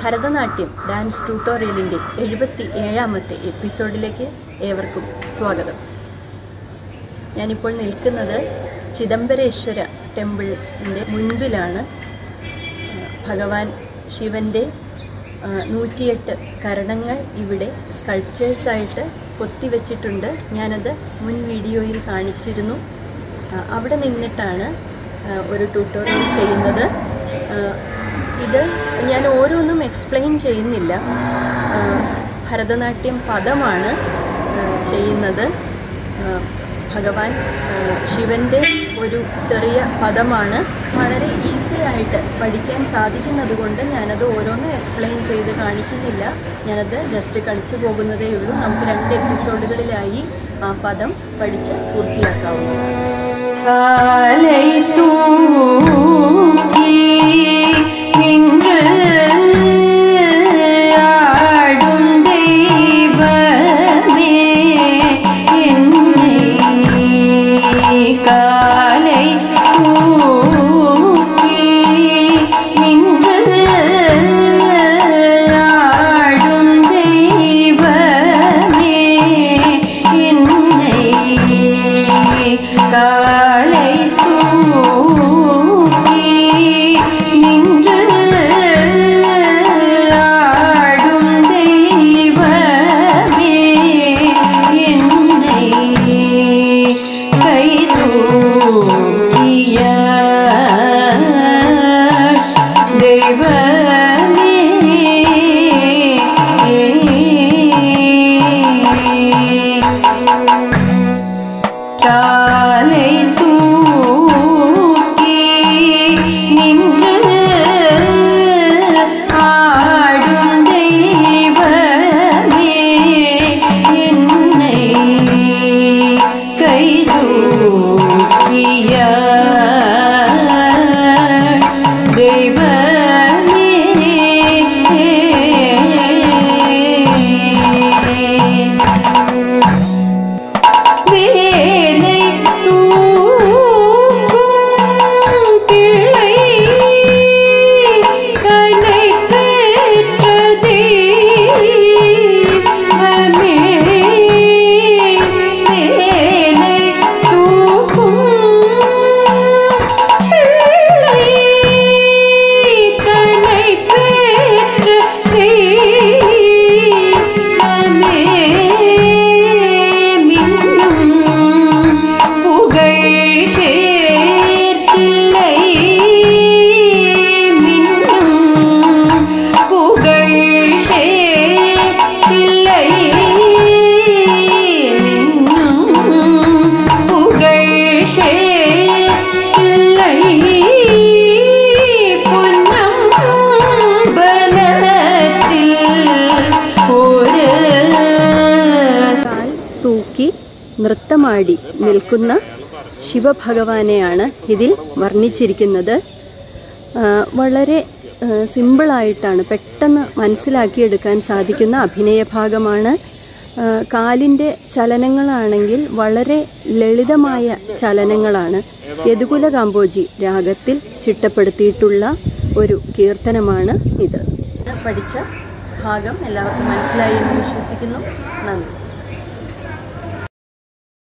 Bharatanatyam dance ട്യൂട്ടോറിയലിൻ്റെ എഴുപത്തി ഏഴാമത്തെ എപ്പിസോഡിലേക്ക് ഏവർക്കും സ്വാഗതം ഞാനിപ്പോൾ നിൽക്കുന്നത് ചിദംബരേശ്വര ടെമ്പിളിൻ്റെ മുൻപിലാണ് ഭഗവാൻ ശിവൻ്റെ ആ, നൂറ്റിയെട്ട് കരണങ്ങൾ ഇവിടെ സ്കൾപ്ചേഴ്സായിട്ട് കൊത്തിവെച്ചിട്ടുണ്ട് ഞാനത് മുൻ വീഡിയോയിൽ കാണിച്ചിരുന്നു ആ, അവിടെ നിന്നിട്ടാണ് ആ, ഒരു ട്യൂട്ടോറിയൽ ചെയ്യുന്നത് ആ, ഇത് ഞാൻ ഓരോന്നും എക്സ്പ്ലെയിൻ ചെയ്യുന്നില്ല ആ, ഭരതനാട്യം പദമാണ് ആ, ചെയ്യുന്നത് ആ, ഭഗവാൻ ആ, ശിവൻ്റെ ഒരു ചെറിയ പദമാണ് വളരെ ഈസി ആയിട്ട് പഠിക്കാൻ സാധിക്കുന്നത് കൊണ്ട് ഞാനത് ഓരോന്നും എക്സ്പ്ലെയിൻ ചെയ്ത് കാണിക്കുന്നില്ല ഞാനത് ജസ്റ്റ് കളിച്ചു പോകുന്നതേ ഉള്ളൂ നമുക്ക് രണ്ട് എപ്പിസോഡുകളിലായി ആ പദം പഠിച്ച് പൂർത്തിയാക്കാവുന്നതാണ് காலை தூக்கி நின்று ஆடும் தெய்வமே என்னை காலை தூக்கி நின்று ஆடும் தெய்வமே என்னை காலை தூக்கி நின்று ஆடும் தெய்வமே என்னை கை தூக்கிய தெய்வமே காலை தூக்கி நின்று ஆடும் தெய்வமே என்னை கை தூக்கிய தெய்வமே வேலை தூக்கும் பிள்ளை கனை பெற்ற தெய்வமே வேலை தூக்கும் பிள்ளை கனை பெற்ற தெய்வமே மின்னும் புகழ் சேர்த்தில்லை மின்னும் புகழ் சேர்த்தில்லை மின்னும் புகழ் சேர்த்தில்லை பொன்னம்பலத்தில் ஒரு കാൽ തൂക്കി നൃത്തമാടി നിൽക്കുന്ന ശിവഭഗവാനെയാണ് ഇതിൽ വർണ്ണിച്ചിരിക്കുന്നത് ആ, വളരെ ആ, സിമ്പിളായിട്ടാണ് പെട്ടെന്ന് മനസ്സിലാക്കിയെടുക്കാൻ സാധിക്കുന്ന അഭിനയ ഭാഗമാണ് ആ, കാലിൻ്റെ ചലനങ്ങളാണെങ്കിൽ വളരെ ലളിതമായ ചലനങ്ങളാണ് യദുകുല കാമ്പോജി രാഗത്തിൽ ചിട്ടപ്പെടുത്തിയിട്ടുള്ള ഒരു കീർത്തനമാണ് ഇത് പഠിച്ച ഭാഗം എല്ലാവർക്കും മനസ്സിലായി എന്ന് വിശ്വസിക്കുന്നു നന്ദി